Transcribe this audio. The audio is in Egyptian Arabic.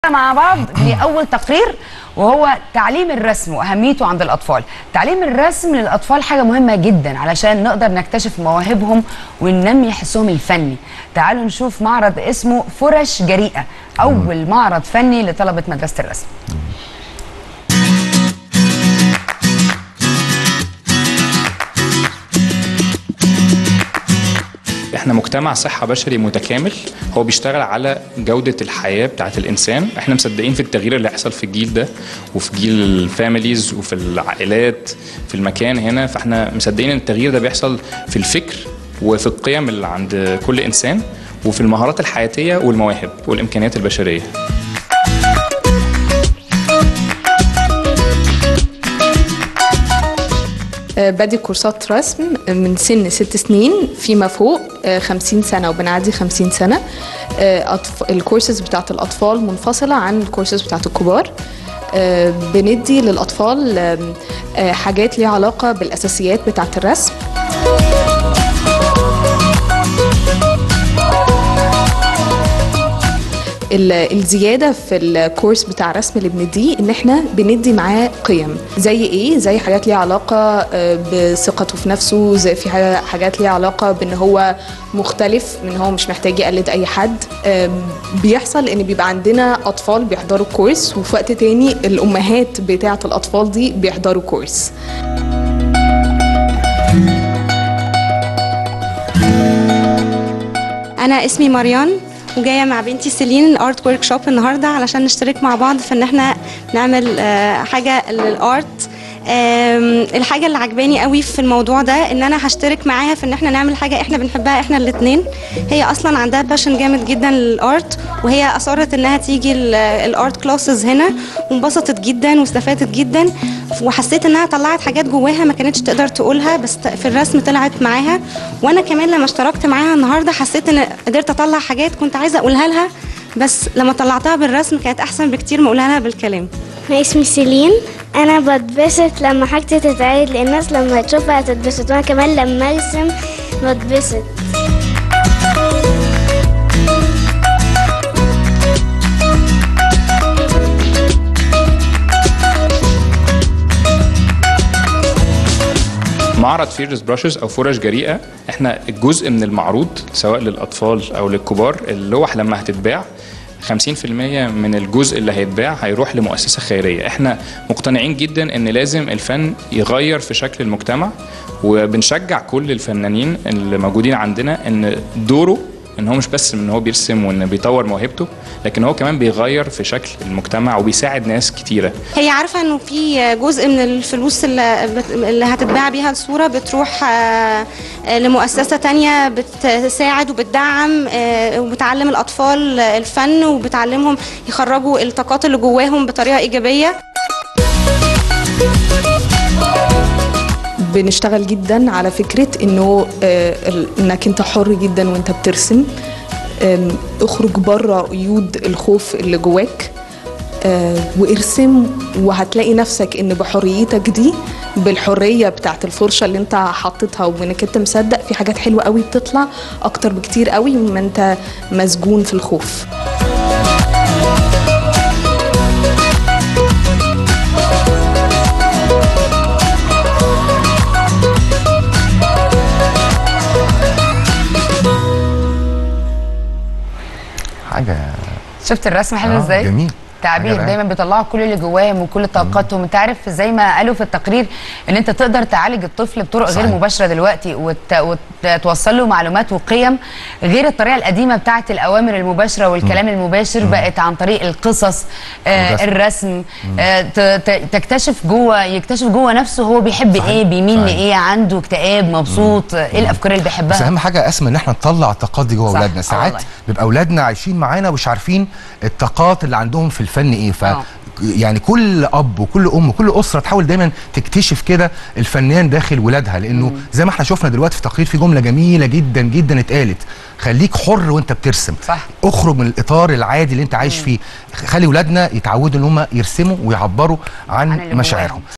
مع بعض لأول تقرير وهو تعليم الرسم وأهميته عند الأطفال تعليم الرسم للأطفال حاجة مهمة جدا علشان نقدر نكتشف مواهبهم وننمي حسهم الفني تعالوا نشوف معرض اسمه فرش جريئة أول معرض فني لطلبة مدرسة الرسم احنا مجتمع صحة بشري متكامل هو بيشتغل على جودة الحياة بتاعت الإنسان احنا مصدقين في التغيير اللي هيحصل في الجيل ده وفي جيل الفاميليز وفي العائلات في المكان هنا فاحنا مصدقين ان التغيير ده بيحصل في الفكر وفي القيم اللي عند كل إنسان وفي المهارات الحياتية والمواهب والإمكانيات البشرية بادي كورسات رسم من سن ست سنين فيما فوق خمسين سنة وبنعدي خمسين سنة أطف... الكورسز بتاعت الأطفال منفصلة عن الكورسز بتاعت الكبار بندي للأطفال حاجات ليها علاقة بالأساسيات بتاعت الرسم الزياده في الكورس بتاع الرسم اللي بنديه ان احنا بندي معاه قيم زي ايه زي حاجات ليها علاقه بثقته في نفسه زي في حاجات ليها علاقه بان هو مختلف ان هو مش محتاج يقلد اي حد بيحصل ان بيبقى عندنا اطفال بيحضروا كورس وفي وقت تاني الامهات بتاعه الاطفال دي بيحضروا كورس انا اسمي مريان وجايه مع بنتي سيلين الارت ورك شوب النهارده علشان نشترك مع بعض في ان احنا نعمل حاجه للارت الحاجه اللي عجباني قوي في الموضوع ده ان انا هشترك معاها في ان احنا نعمل حاجه احنا بنحبها احنا الاثنين هي اصلا عندها باشن جامد جدا للارت وهي اصرت انها تيجي الارت كلاسز هنا وانبسطت جدا واستفادت جدا وحسيت انها طلعت حاجات جواها ما كانتش تقدر تقولها بس في الرسم طلعت معاها وانا كمان لما اشتركت معاها النهارده حسيت ان قدرت اطلع حاجات كنت عايزه اقولها لها بس لما طلعتها بالرسم كانت احسن بكتير ما اقولها لها بالكلام انا اسمي سيلين انا بتبسط لما حاجتي تتعرض للناس لما تشوفها تتبسط وانا كمان لما ارسم بتبسط معرض فيرس براشز او فرش جريئه احنا الجزء من المعروض سواء للاطفال او للكبار اللوح لما هتتباع 50% من الجزء اللي هيتباع هيروح لمؤسسه خيريه احنا مقتنعين جدا ان لازم الفن يغير في شكل المجتمع وبنشجع كل الفنانين اللي موجودين عندنا ان دوره ان هو مش بس ان هو بيرسم وان بيطور موهبته لكن هو كمان بيغير في شكل المجتمع وبيساعد ناس كتيره هي عارفه انه في جزء من الفلوس اللي, اللي هتتباع بيها الصوره بتروح لمؤسسه تانية بتساعد وبتدعم وبتعلم الاطفال الفن وبتعلمهم يخرجوا الطاقات اللي جواهم بطريقه ايجابيه بنشتغل جدا على فكره انه انك انت حر جدا وانت بترسم اخرج بره قيود الخوف اللي جواك وارسم وهتلاقي نفسك ان بحريتك دي بالحريه بتاعت الفرشه اللي انت حاططها وانك انت مصدق في حاجات حلوه قوي بتطلع اكتر بكتير قوي مما انت مسجون في الخوف حاجه شفت الرسم حلو ازاي؟ جميل تعبير دايما بيطلعوا كل اللي جواهم وكل طاقاتهم انت عارف زي ما قالوا في التقرير ان انت تقدر تعالج الطفل بطرق صحيح. غير مباشره دلوقتي وت... وتوصل له معلومات وقيم غير الطريقه القديمه بتاعه الاوامر المباشره والكلام مم. المباشر مم. بقت عن طريق القصص آه الرسم آه ت... ت... تكتشف جوه يكتشف جوه نفسه هو بيحب صحيح. ايه بيميل لايه عنده اكتئاب مبسوط مم. ايه الافكار اللي بيحبها بس اهم حاجه اسمى ان احنا نطلع الطاقات دي جوه اولادنا ساعات بيبقى اولادنا عايشين معانا ومش عارفين الطاقات اللي عندهم في الفن ايه ف أوه. يعني كل اب وكل ام وكل اسره تحاول دايما تكتشف كده الفنان داخل ولادها لانه مم. زي ما احنا شفنا دلوقتي في تقرير في جمله جميله جدا جدا اتقالت خليك حر وانت بترسم صح. اخرج من الاطار العادي اللي انت عايش فيه خلي ولادنا يتعودوا ان هم يرسموا ويعبروا عن, عن مشاعرهم